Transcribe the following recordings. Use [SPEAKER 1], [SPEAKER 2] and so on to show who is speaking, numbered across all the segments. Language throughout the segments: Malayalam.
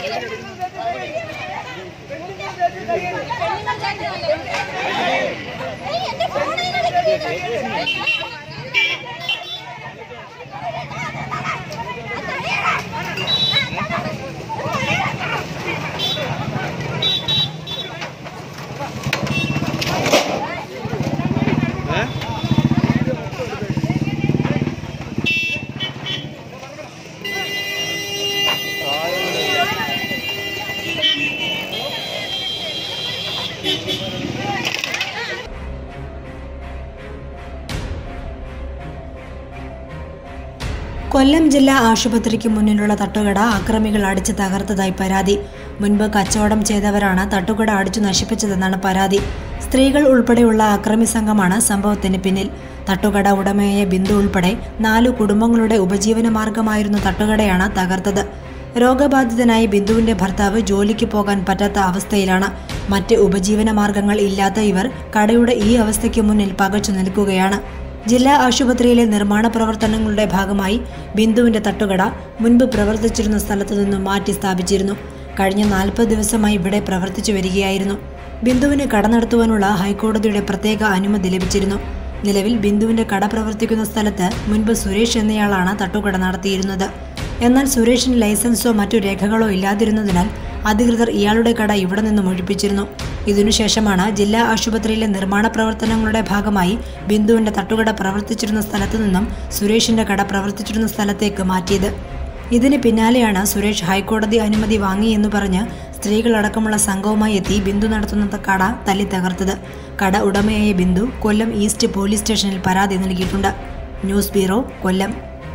[SPEAKER 1] കൊല്ലം ജില്ലാ ആശുപത്രിക്ക് മുന്നിലുള്ള തട്ടുകട അക്രമികൾ അടിച്ച് തകർത്തതായി പരാതി മുൻപ് കച്ചവടം ചെയ്തവരാണ് തട്ടുകട അടിച്ചു നശിപ്പിച്ചതെന്നാണ് പരാതി സ്ത്രീകൾ ഉൾപ്പെടെയുള്ള അക്രമി സംഘമാണ് സംഭവത്തിന് പിന്നിൽ തട്ടുകട ഉടമയായ ബിന്ദു ഉൾപ്പെടെ നാലു കുടുംബങ്ങളുടെ ഉപജീവന മാർഗമായിരുന്ന തട്ടുകടയാണ് തകർത്തത് രോഗബാധിതനായ ബിന്ദുവിന്റെ ഭർത്താവ് ജോലിക്ക് പോകാൻ പറ്റാത്ത അവസ്ഥയിലാണ് മറ്റ് ഉപജീവന മാർഗങ്ങൾ ഇല്ലാത്ത ഇവർ കടയുടെ ഈ അവസ്ഥയ്ക്ക് മുന്നിൽ പകച്ചു നിൽക്കുകയാണ് ജില്ലാ ആശുപത്രിയിലെ നിർമ്മാണ പ്രവർത്തനങ്ങളുടെ ഭാഗമായി ബിന്ദുവിന്റെ തട്ടുകട മുൻപ് പ്രവർത്തിച്ചിരുന്ന സ്ഥലത്തു നിന്നും മാറ്റി സ്ഥാപിച്ചിരുന്നു കഴിഞ്ഞ നാൽപ്പത് ദിവസമായി ഇവിടെ പ്രവർത്തിച്ചു വരികയായിരുന്നു ബിന്ദുവിന് കട നടത്തുവാനുള്ള ഹൈക്കോടതിയുടെ പ്രത്യേക അനുമതി ലഭിച്ചിരുന്നു നിലവിൽ ബിന്ദുവിന്റെ കട പ്രവർത്തിക്കുന്ന സ്ഥലത്ത് മുൻപ് സുരേഷ് എന്നയാളാണ് തട്ടുകട നടത്തിയിരുന്നത് എന്നാൽ സുരേഷിന് ലൈസൻസോ മറ്റു രേഖകളോ ഇല്ലാതിരുന്നതിനാൽ അധികൃതർ ഇയാളുടെ കട ഇവിടെ നിന്നും ഒഴിപ്പിച്ചിരുന്നു ഇതിനുശേഷമാണ് ജില്ലാ ആശുപത്രിയിലെ നിർമ്മാണ പ്രവർത്തനങ്ങളുടെ ഭാഗമായി ബിന്ദുവിന്റെ തട്ടുകട പ്രവർത്തിച്ചിരുന്ന സ്ഥലത്തു നിന്നും സുരേഷിന്റെ കട പ്രവർത്തിച്ചിരുന്ന സ്ഥലത്തേക്ക് മാറ്റിയത് ഇതിന് പിന്നാലെയാണ് സുരേഷ് ഹൈക്കോടതി അനുമതി വാങ്ങിയെന്ന് പറഞ്ഞ് സ്ത്രീകളടക്കമുള്ള സംഘവുമായി എത്തി ബിന്ദു നടത്തുന്ന കട തല്ലി തകർത്തത് കട ഉടമയായ ബിന്ദു കൊല്ലം ഈസ്റ്റ് പോലീസ് സ്റ്റേഷനിൽ പരാതി നൽകിയിട്ടുണ്ട് ന്യൂസ് ബ്യൂറോ കൊല്ലം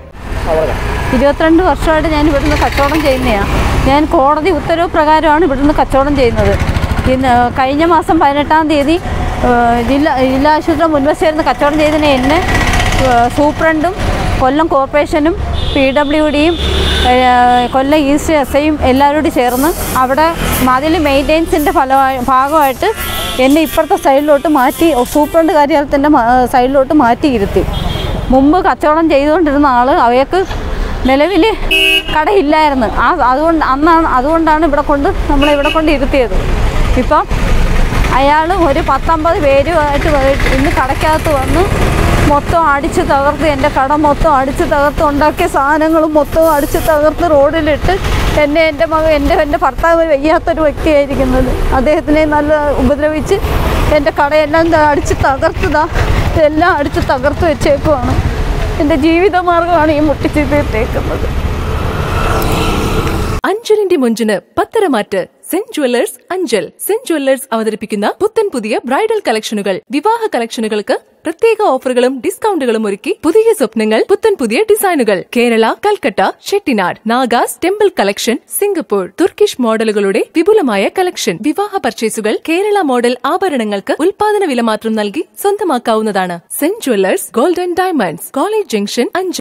[SPEAKER 2] ഇരുപത്തിരണ്ട് വർഷമായിട്ട് ഞാൻ ഇവിടുന്ന് കച്ചവടം ചെയ്യുന്നതാണ് ഞാൻ കോടതി ഉത്തരവ് പ്രകാരമാണ് ഇവിടുന്ന് കച്ചവടം ചെയ്യുന്നത് ഇന്ന് കഴിഞ്ഞ മാസം പതിനെട്ടാം തീയതി ഏഹ്, ജില്ലാ ജില്ലാ ആശുപത്രി മുൻവശമായിരുന്ന് കച്ചവടം ചെയ്തതിന് എന്നെ ഏഹ്, സൂപ്രണ്ടും കൊല്ലം കോർപ്പറേഷനും പി ഡബ്ല്യു ഡിയും കൊല്ലം ഈസ്റ്റ് എസ് ഐയും എല്ലാവരും കൂടി ചേർന്ന് അവിടെ മതിൽ മെയിൻ്റെനൻസിൻ്റെ ഫലമായി ഭാഗമായിട്ട് എന്നെ ഇപ്പുറത്തെ സൈഡിലോട്ട് മാറ്റി സൂപ്രണ്ട് കാര്യാലയത്തിൻ്റെ സൈഡിലോട്ട് മാറ്റിയിരുത്തി മുമ്പ് കച്ചവടം ചെയ്തുകൊണ്ടിരുന്ന ആൾ അവയ്ക്ക് നിലവിൽ കടയില്ലായിരുന്നു ആ അതുകൊണ്ട് അന്നാണ് അതുകൊണ്ടാണ് ഇവിടെ കൊണ്ട് നമ്മളെ ഇവിടെ കൊണ്ട് ഇരുത്തിയത് ഇപ്പം അയാൾ ഒരു പത്തൊമ്പത് പേരുമായിട്ട് വ- ഇന്ന് കടയ്ക്കകത്ത് വന്ന് മൊത്തം അടിച്ച് തകർത്ത് എൻ്റെ കട മൊത്തം അടിച്ച് തകർത്ത് ഉണ്ടാക്കിയ സാധനങ്ങളും മൊത്തം അടിച്ച് തകർത്ത് റോഡിലിട്ട് എന്നെ എൻ്റെ മകൻ എൻ്റെ എൻ്റെ ഭർത്താവ് വയ്യാത്തൊരു വ്യക്തിയായിരിക്കുന്നത് അദ്ദേഹത്തിനെ നല്ല ഉപദ്രവിച്ച് എൻ്റെ കടയെല്ലാം ദാ അടിച്ച് തകർത്തതാ എല്ലാം അടിച്ച് തകർത്ത് വെച്ചേക്കുവാണ് എൻ്റെ ജീവിതമാർഗ്ഗമാണ് ഈ മുട്ടിച്ചിട്ടേക്കുന്നത്
[SPEAKER 3] അഞ്ചലിന്റെ മുഞ്ചിന് പത്തരമാറ്റ് Cent Jewellers Anchal Cent Jewellers അവതരിപ്പിക്കുന്ന പുത്തൻ പുതിയ ബ്രൈഡൽ കളക്ഷനുകൾ വിവാഹ കളക്ഷനുകൾക്ക് പ്രത്യേക ഓഫറുകളും ഡിസ്കൗണ്ടുകളും ഒരുക്കി പുതിയ സ്വപ്നങ്ങൾ പുത്തൻ പുതിയ ഡിസൈനുകൾ Kerala Calcutta Chettinad Nagas temple collection Singapore Turkish മോഡലുകളുടെ വിപുലമായ കളക്ഷൻ വിവാഹ പർച്ചേസുകൾ കേരള മോഡൽ ആഭരണങ്ങൾക്ക് ഉൽപാദന വില മാത്രം നൽകി സ്വന്തമാക്കാവുന്നതാണ് Cent Jewellers golden diamonds college junction Anchal